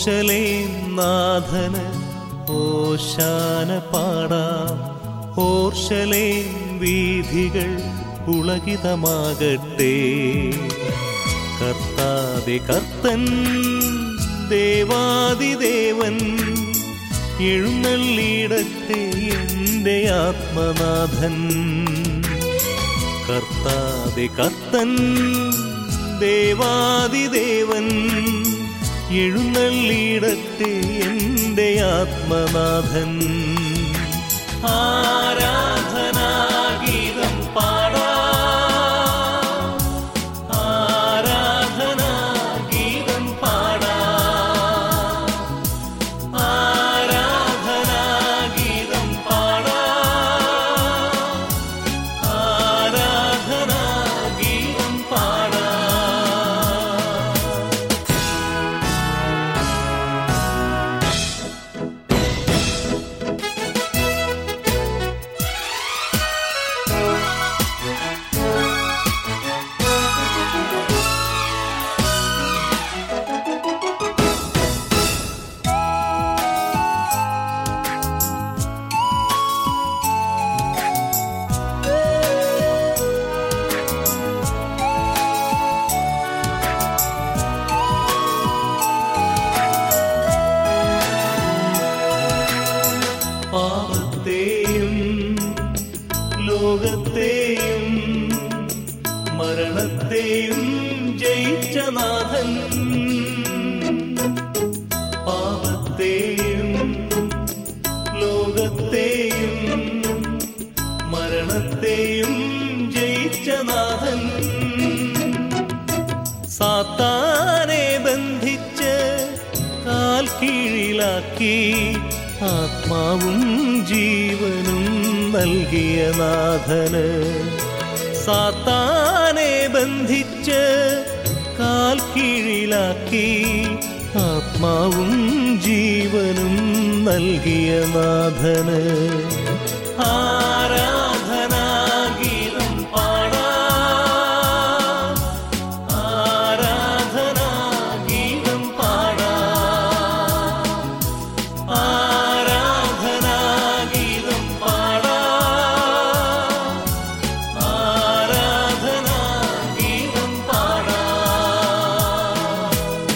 ഓർഷലേം നാഥന് ഓശാന പാടാം ഓർഷലേം വീഥികൾ പുളകിതമാകട്ടെ കർത്താതെ കർത്തൻ ദേവാദിദേവൻ എഴുന്നള്ളിയിടത്തെ എൻ്റെ ആത്മനാഥൻ കർത്താതെ കർത്തൻ ദേവാദിദേവൻ എഴുന്നള്ളിയിടത്തെ എൻ്റെ ആത്മനാഥൻ ആരാധനാഗീതം പാടാം ആരാധനാഗീതം പാടാം ആരാധനാഗീതം പാടാം ആരാധനാഗീതം പാടാം പാപത്തെയും ലോകത്തെയും മരണത്തെയും ജയിച്ച നാഥൻ പാപത്തെയും ലോകത്തെയും മരണത്തെയും ജയിച്ച നാഥൻ സാത്താനെ ബന്ധിച്ച് കാൽ കീഴിലാക്കി ആത്മാവും ജീവനും നൽകിയ നാഥന് സാത്താനെ ബന്ധിച്ച് കാൽ കീഴിലാക്കി ആത്മാവും ജീവനും നൽകിയ നാഥന് ആരാധനാഗീതം പാടാം ആരാധനാഗീതം പാടാം ആരാധനാഗീതം പാടാം ആരാധനാഗീതം പാടാം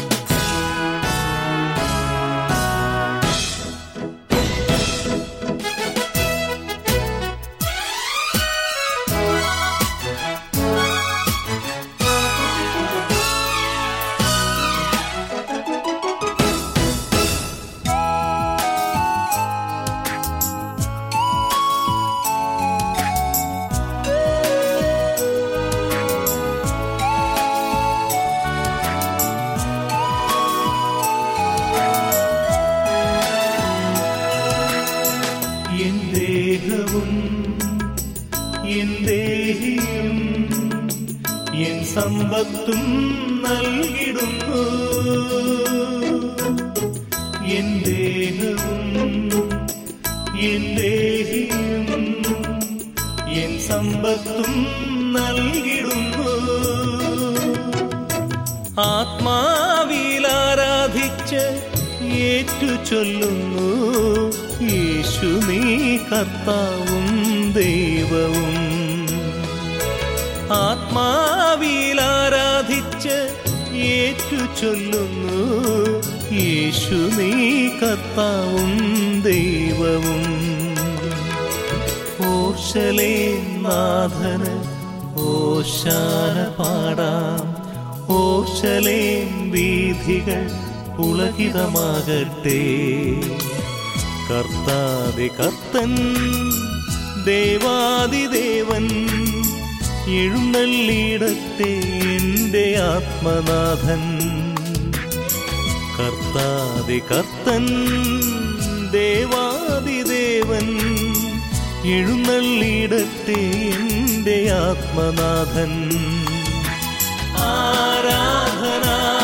എൻ ദേഹവും എൻ ദേഹിയും എൻ സമ്പത്തും നൽകിടുന്നു എൻ ദേഹവും എൻ ദേഹിയും എൻ സമ്പത്തും നൽകിടുന്നു ആത്മാവിൽ ആരാധിച്ച് ഏറ്റു ചൊല്ലുന്നു യേശു നീ കർത്താവും ദൈവവും ആത്മാവിൽ ആരാധിച്ച് ഏറ്റു ചൊല്ലുന്നു യേശു നീ കർത്താവും ദൈവവും ഓർശലേ നാഥന് ഓശാന പാടാം ഓർശലേം വീഥികൾ പുളകിതമാകട്ടെ കർത്താതെ കർത്തൻ ദേവാദിദേവൻ എഴുന്നള്ളിയിടത്തെ എൻ്റെ ആത്മനാഥൻ കർത്താതെ കർത്തൻ ദേവാദിദേവൻ എഴുന്നള്ളിയിടത്തെ എൻ്റെ ആത്മനാഥൻ ആരാധന